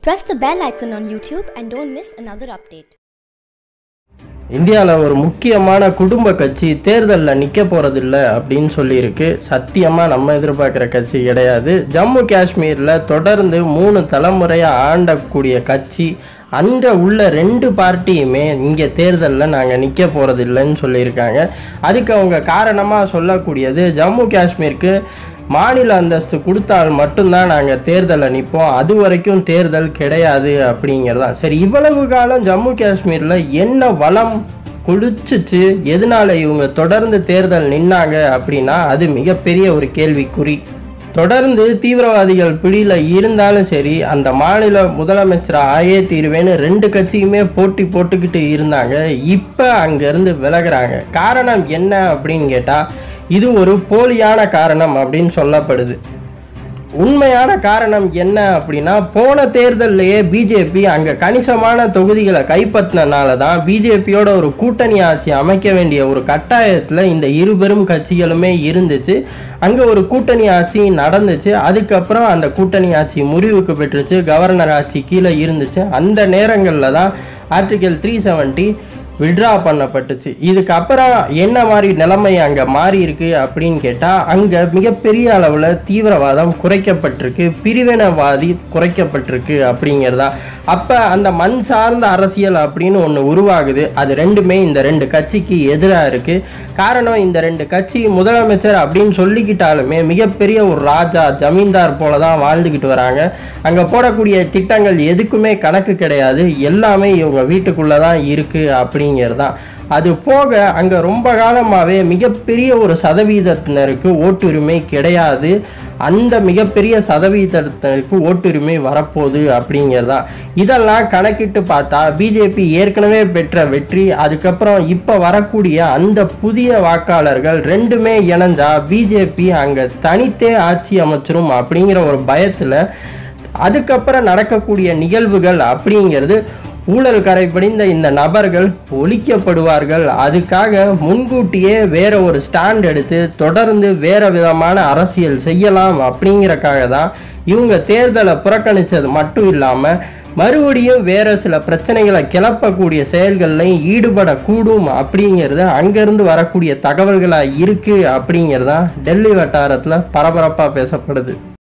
Press the bell icon on YouTube and don't miss another update. இந்தியாவில் ஒரு முக்கியமான குடும்ப கட்சி தேர்தலில் நிற்க போகிறதில்ல அப்படின்னு சொல்லியிருக்கு சத்தியமாக நம்ம எதிர்பார்க்குற கட்சி கிடையாது ஜம்மு காஷ்மீரில் தொடர்ந்து மூணு தலைமுறையாக ஆண்டக்கூடிய கட்சி அங்கே உள்ள ரெண்டு பார்ட்டியுமே இங்கே தேர்தலில் நாங்கள் நிற்க போகிறதில்லைன்னு சொல்லியிருக்காங்க அதுக்கு அவங்க காரணமாக சொல்லக்கூடியது ஜம்மு காஷ்மீருக்கு மாநில அந்தஸ்து கொடுத்தால் மட்டும்தான் நாங்கள் தேர்தலில் நிற்போம் அது வரைக்கும் தேர்தல் கிடையாது அப்படிங்கிறதான் சரி இவ்வளவு காலம் ஜம்மு காஷ்மீரில் என்ன வளம் குளிச்சுச்சு எதனால இவங்க தொடர்ந்து தேர்தல் நின்னாங்க அப்படின்னா அது மிகப்பெரிய ஒரு கேள்விக்குறி தொடர்ந்து தீவிரவாதிகள் பிடியில் இருந்தாலும் சரி அந்த மாநில முதலமைச்சர் ஆயே தீர்வேன்னு ரெண்டு கட்சியுமே போட்டி போட்டுக்கிட்டு இருந்தாங்க இப்போ அங்கேருந்து விலகுறாங்க காரணம் என்ன அப்படின்னு கேட்டால் இது ஒரு போலியான காரணம் அப்படின்னு சொல்லப்படுது உண்மையான காரணம் என்ன அப்படின்னா போன தேர்தல்லையே பிஜேபி அங்கே கணிசமான தொகுதிகளை கைப்பற்றினால தான் பிஜேபியோட ஒரு கூட்டணி ஆட்சி அமைக்க வேண்டிய ஒரு கட்டாயத்தில் இந்த இரு பெரும் கட்சிகளுமே இருந்துச்சு அங்கே ஒரு கூட்டணி ஆட்சி நடந்துச்சு அதுக்கப்புறம் அந்த கூட்டணி ஆட்சி முறிவுக்கு பெற்றுச்சு கவர்னர் ஆட்சி கீழே இருந்துச்சு அந்த நேரங்களில் தான் ஆர்டிகல் த்ரீ செவன்ட்டி விட்ரா பண்ணப்பட்டுச்சு இதுக்கப்புறம் என்ன மாதிரி நிலைமை அங்கே மாறி இருக்கு அப்படின்னு கேட்டால் அங்கே மிகப்பெரிய அளவில் தீவிரவாதம் குறைக்கப்பட்டிருக்கு பிரிவினவாதி குறைக்கப்பட்டிருக்கு அப்படிங்கிறதா அப்போ அந்த மண் சார்ந்த அரசியல் அப்படின்னு ஒன்று உருவாகுது அது ரெண்டுமே இந்த ரெண்டு கட்சிக்கு எதிராக இருக்குது காரணம் இந்த ரெண்டு கட்சி முதலமைச்சர் அப்படின்னு சொல்லிக்கிட்டாலுமே மிகப்பெரிய ஒரு ராஜா ஜமீன்தார் போல தான் வாழ்ந்துக்கிட்டு வராங்க அங்கே போடக்கூடிய திட்டங்கள் எதுக்குமே கணக்கு கிடையாது எல்லாமே இவங்க வீட்டுக்குள்ளே தான் இருக்குது அப்படி அப்படிங்கிறது தான் அது போக அங்கே ரொம்ப காலமாகவே மிகப்பெரிய ஒரு சதவீதத்தினருக்கு ஓட்டுரிமை கிடையாது அந்த மிகப்பெரிய சதவீதத்தினருக்கு ஓட்டுரிமை வரப்போகுது அப்படிங்கிறது தான் இதெல்லாம் கணக்கிட்டு பார்த்தா பிஜேபி ஏற்கனவே பெற்ற வெற்றி அதுக்கப்புறம் இப்போ வரக்கூடிய அந்த புதிய வாக்காளர்கள் ரெண்டுமே இணைஞ்சா பிஜேபி அங்கே தனித்தே ஆட்சி அமைச்சிரும் அப்படிங்கிற ஒரு பயத்தில் அதுக்கப்புறம் நடக்கக்கூடிய நிகழ்வுகள் அப்படிங்கிறது ஊழல் கரை படிந்த இந்த நபர்கள் ஒழிக்கப்படுவார்கள் அதுக்காக முன்கூட்டியே வேற ஒரு ஸ்டாண்ட் எடுத்து தொடர்ந்து வேற விதமான அரசியல் செய்யலாம் அப்படிங்கிறக்காக தான் இவங்க தேர்தலை புறக்கணித்தது மட்டும் இல்லாமல் மறுபடியும் வேற சில பிரச்சனைகளை கிளப்பக்கூடிய செயல்கள்லையும் ஈடுபடக்கூடும் அப்படிங்கிறது அங்கேருந்து வரக்கூடிய தகவல்களாக இருக்குது அப்படிங்கிறதான் டெல்லி வட்டாரத்தில் பரபரப்பாக பேசப்படுது